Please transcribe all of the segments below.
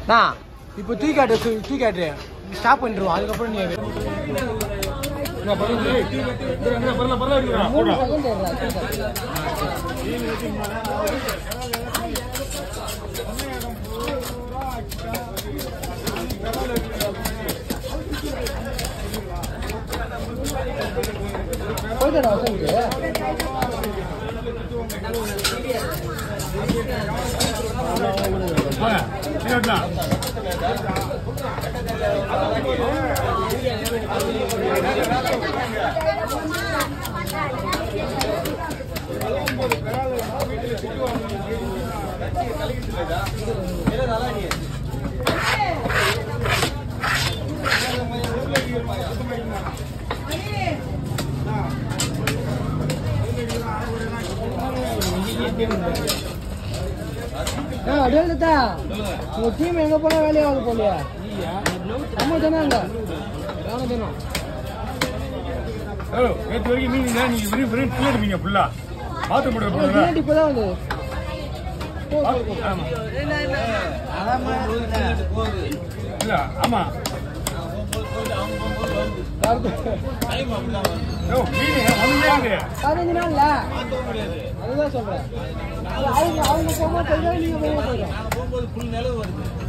நான் இப்போ தூக்காட்டு தூக்காட்டு ஸ்டாப் பண்ணிடுவோம் அதுக்கப்புறம் நீ மூணு செகண்ட் போயிட்டு வசந்த் அடையாளத்தா உங்க டீம் எங்க போனா வேலையாவது போலியா நம்ம தானே நானும் தினம் நேற்று வரைக்கும் மீன் இல்லை நீங்க விரும்பி விரும்பி கீழே இருப்பீங்க ஃபுல்லா பாத்ரூம் போட்டு போடுங்க பின்னாடி இப்பதான் வந்து ஆமா இல்ல ஆமா ஓ, மீன் வந்துட்டே இருக்கு. பதினஞ்சு நாள்ல அதுதான் சொல்றேன் அது அவங்க அவங்க போகும்போது போயிடும் நீங்க போகும்போது போயிடும்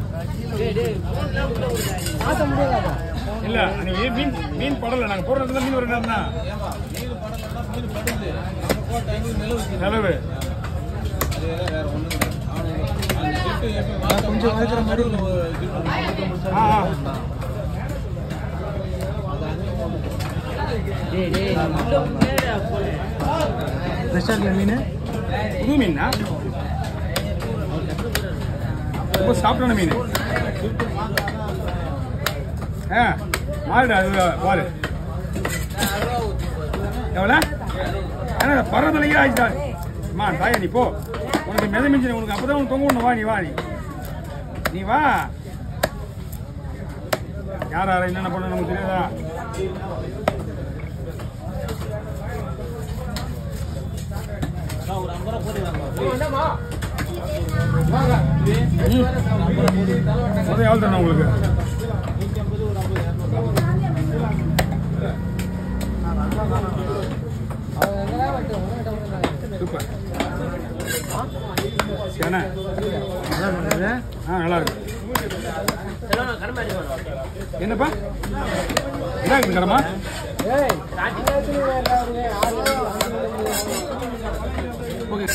மாத்த முடியாது இல்ல அன்னைக்கு மீன் மீன் படல நாங்க போடுறது மீன் ஒரு நேரம் தான் நிலவு கொஞ்சம் இருக்கிற மாதிரி ஆ, ஆ. ரெஸ்டாரண்ட்ல மீன் புது மீனா ரொம்ப சாப்பிட்டான மீன் ஆ மாறுடா அது பாரு எவ்வளோ ஏன்னா பரவலையே ஆயிடுச்சா அம்மா தாயா நீ போ உனக்கு மெத மிஞ்சி உனக்கு அப்பதான் உனக்கு தொங்க விடணும் வா நீ வா நீ நீ வா யார் யாரை என்னென்ன பண்ண நமக்கு தெரியாதா முதல் எவ்வளோ தரணும் உங்களுக்கு சூப்பர் ஏன்னா ஆ நல்லா இருக்கு என்னப்பா என்ன இருக்குது கடமா ஏய் ஓகே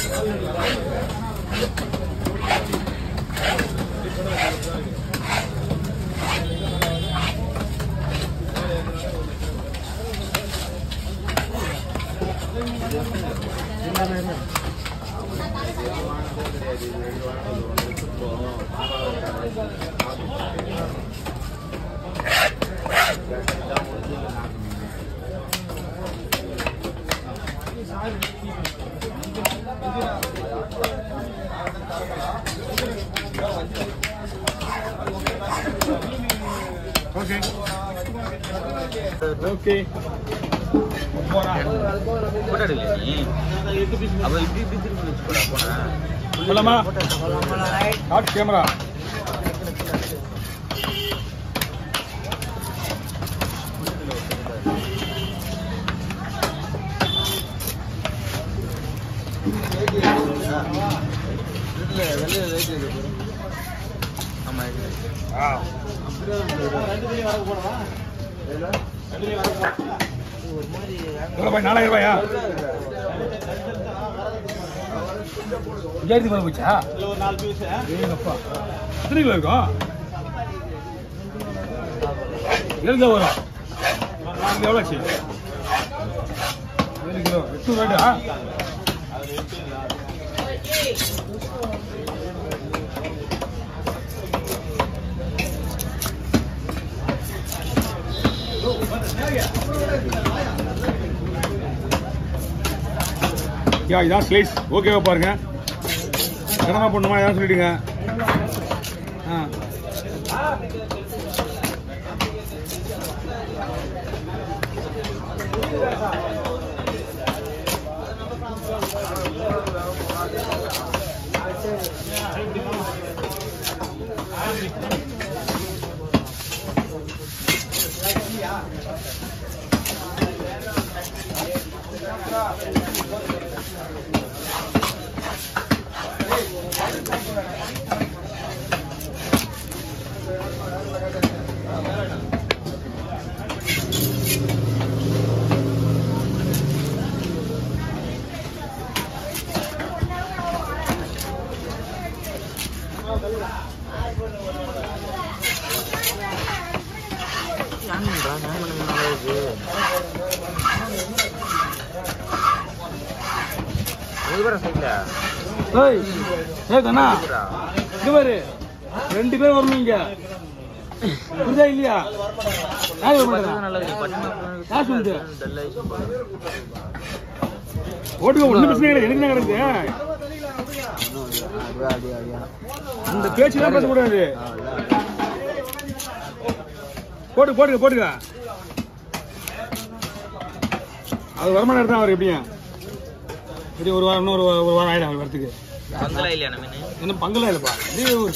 ஓகே ஓகே போறா போட்டோ எடுக்கல நீ அப்ப இப்படி இப்படி திருப்பி வச்சு போடா போனா சொல்லமா ஷார்ட் கேமரா இதுல வெள்ளை லைட் இருக்கு ஆமா இது எவ்வளோ பாய் நாலாயிரம் ரூபாயா அஞ்சாயிரத்தி மேலே போச்சா ஏங்கப்பா எத்தனை கிலோ இருக்கும் ஏழு கிலோ வரும் நாலு எவ்வளோ ஆச்சு ஏழு கிலோ எட்டு ரேட்டா யா இதான் ஸ்லைஸ் ஓகேவா பாருங்க கடமை பண்ணுமா இதான் சொல்லிடுங்க ஆ ஞாபகம்டா, ஞாபகம் எனக்கு நல்லா இருக்கு. ஒரு பேரா சைக்கிளா? ஏய் ஏய் கண்ணா இருடா. இங்க பாரு ரெண்டு பேர் வரணும் இங்க புரியுதா இல்லையா யார் வர பத்து மாட்டேங்கிறா? நல்லா இருக்கு. பத்து யார் சொல்லுது? dull ஆயிடுச்சு போல. ஓட்டுக்க ஒன்றும் பிரச்சனை கிடையாது எனக்கு என்ன கிடக்கு அந்த பேச்சு தான் பேசக்கூடாது போட்டு போட்டுக்க போட்டுக்க அது வரமான இடத்துல அவர் எப்படியும் சரி ஒரு வாரம் இன்னொரு ஒரு வாரம் ஆயிடும் அவர் வரத்துக்கு பங்களா இல்லையா நம்ம மீன்? இன்னும் பங்கலாம் இல்லைப்பா இது ஒரு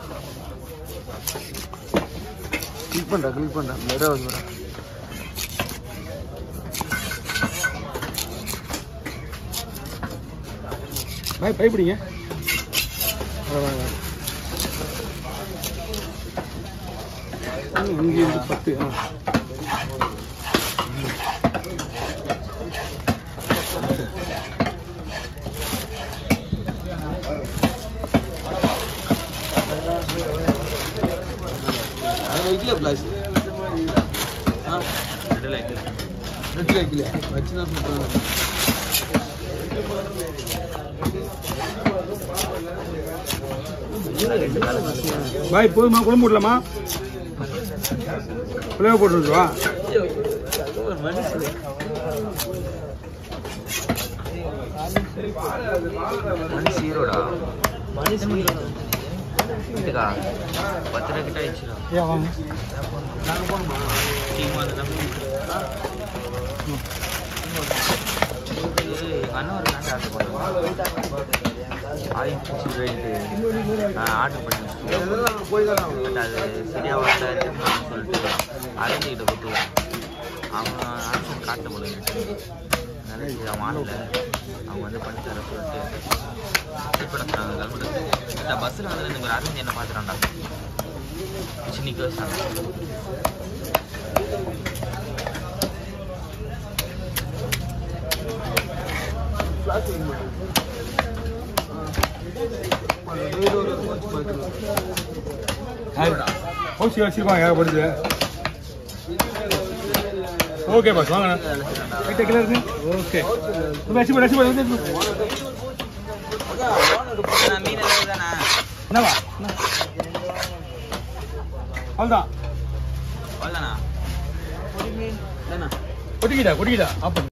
கிளிக் பண்றா கிளிக் பண்றா மெதுவா வந்து வரா. பாய் பயப்பிடிங்க வா, வா, வா. ம், இங்க இருந்து பத்து ஆ Dull ஆயிடுச்சு. ரெண்டு காலு காலு. பாய் போதுமா குழம்பு போடலாமா பிள்ளைய போட்டு வா மணி ஜீரோடா வீட்டுக்கா பத்து ரூபா கிட்ட ஆயிடுச்சுடா ஏன் வாங்க டீம் வந்து தான் எங்கள் அண்ணன் ஒரு நாட்டு ஆர்டர் பண்ணுவோம் ஆயிரத்தி ரூபாய்க்கு நான் ஆர்டர் பண்ணேன் பட் அது சரியாக வரல சொல்லிட்டு அரேஞ்சிக்கிட்ட கொடுத்துருவோம் அவங்க ஆப்ஷன் காட்ட முடியல நினைச்சு அவன் ஆடல அவங்க வந்து பண்ணி தர சொல்லிட்டு இது பண்ண சொன்னாங்க கல்முட்டு இந்த பஸ்ஸில் வந்து எனக்கு ஒரு அரேஞ்ச் என்ன பார்த்துறான்டா சின்னிக்கு வச்சாங்க ஹவுஸ் வச்சிருப்பாங்க ஏகப்படுது ஓகே பாஸ் வாங்க ரைட் கிலோ இருக்கு ஓகே வச்சு போடு வச்சு போடு வந்து மீன் எல்லாம் தானே என்னவா அவ்வளோதான் அவ்வளோதானா கொட்டிக்கிட்டா கொட்டிக்கிட்டா ஆப்பன்